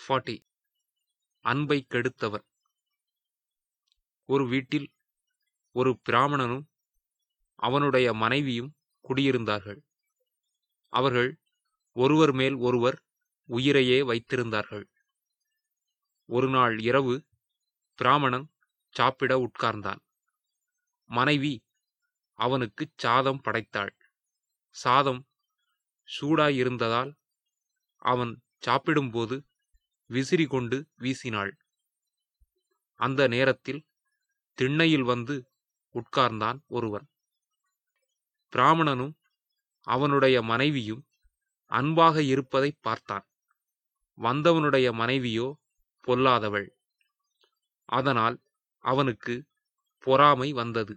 forty அன்பை கெடுத்தவர் ஒரு வீட்டில் ஒரு பிராமணனும் அவனுடைய மனைவியும் குடியிருந்தார்கள் அவர்கள் ஒருவர் மேல் ஒருவர் உயிரையே வைத்திருந்தார்கள் ஒரு நாள் இரவு பிராமணன் சாப்பிட உட்கார்ந்தான் மனைவி அவனுக்கு சாதம் படைத்தாள் சாதம் சூடாயிருந்ததால் அவன் சாப்பிடும்போது விசிறி கொண்டு வீசினாள் அந்த நேரத்தில் திண்ணையில் வந்து உட்கார்ந்தான் ஒருவன் பிராமணனும் அவனுடைய மனைவியும் அன்பாக இருப்பதை பார்த்தான் வந்தவனுடைய மனைவியோ பொல்லாதவள் அதனால் அவனுக்கு பொறாமை வந்தது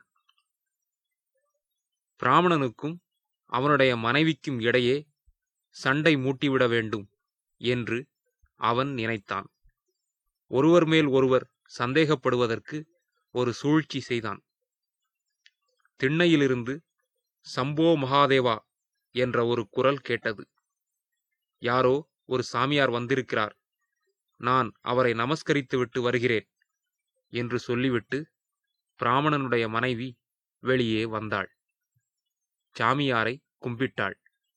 பிராமணனுக்கும் அவனுடைய மனைவிக்கும் இடையே சண்டை மூட்டிவிட வேண்டும் என்று அவன் நினைத்தான் ஒருவர் மேல் ஒருவர் சந்தேகப்படுவதற்கு ஒரு சூழ்ச்சி செய்தான் திண்ணையிலிருந்து சம்போ மகாதேவா என்ற ஒரு குரல் கேட்டது யாரோ ஒரு சாமியார் வந்திருக்கிறார் நான் அவரை நமஸ்கரித்துவிட்டு வருகிறேன் என்று சொல்லிவிட்டு பிராமணனுடைய மனைவி வெளியே வந்தாள் சாமியாரை கும்பிட்டாள்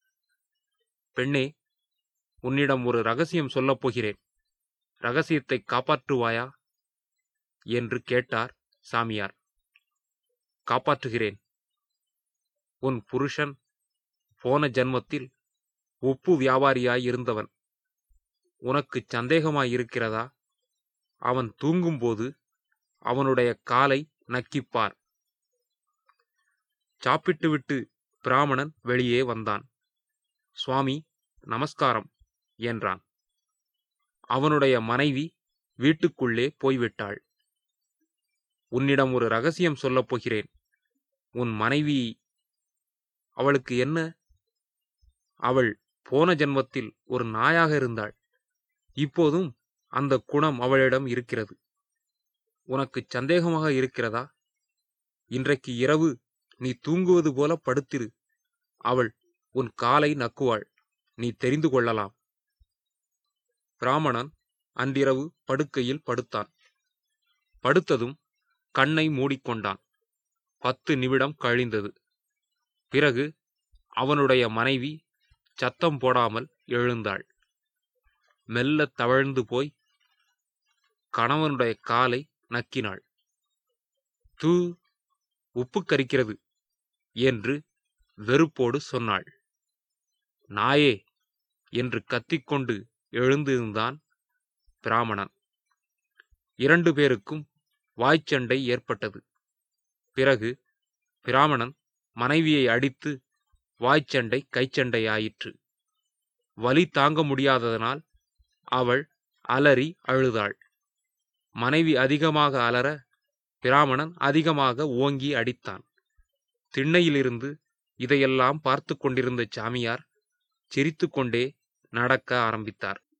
பெண்ணே உன்னிடம் ஒரு ரகசியம் சொல்லப் போகிறேன் ரகசியத்தை காப்பாற்றுவாயா என்று கேட்டார் சாமியார் காப்பாற்றுகிறேன் உன் புருஷன் போன ஜன்மத்தில் உப்பு வியாபாரியாய் இருந்தவன் உனக்கு சந்தேகமாயிருக்கிறதா அவன் தூங்கும்போது அவனுடைய காலை நக்கிப்பார் சாப்பிட்டுவிட்டு பிராமணன் வெளியே வந்தான் சுவாமி நமஸ்காரம் என்றான் அவனுடைய மனைவி வீட்டுக்குள்ளே போய்விட்டாள் உன்னிடம் ஒரு ரகசியம் சொல்லப் போகிறேன் உன் மனைவி அவளுக்கு என்ன அவள் போன ஜென்மத்தில் ஒரு நாயாக இருந்தாள் இப்போதும் அந்த குணம் அவளிடம் இருக்கிறது உனக்கு சந்தேகமாக இருக்கிறதா இன்றைக்கு இரவு நீ தூங்குவது போல படுத்திரு அவள் உன் காலை நக்குவாள் நீ தெரிந்து கொள்ளலாம் பிராமணன் அன்றிரவு படுக்கையில் படுத்தான் படுத்ததும் கண்ணை மூடிக்கொண்டான் பத்து நிமிடம் கழிந்தது பிறகு அவனுடைய மனைவி சத்தம் போடாமல் எழுந்தாள் மெல்ல தவழ்ந்து போய் கணவனுடைய காலை நக்கினாள் தூ உப்பு கரிக்கிறது என்று வெறுப்போடு சொன்னாள் நாயே என்று கத்திக்கொண்டு எழுந்திருந்தான் பிராமணன் இரண்டு பேருக்கும் வாய்ச்சண்டை ஏற்பட்டது பிறகு பிராமணன் மனைவியை அடித்து வாய்ச்சண்டை கைச்சண்டை ஆயிற்று வலி தாங்க முடியாததனால் அவள் அலறி அழுதாள் மனைவி அதிகமாக அலற பிராமணன் அதிகமாக ஓங்கி அடித்தான் திண்ணையிலிருந்து இதையெல்லாம் பார்த்து கொண்டிருந்த சாமியார் சிரித்துக்கொண்டே நடக்க ஆரம்பித்தார்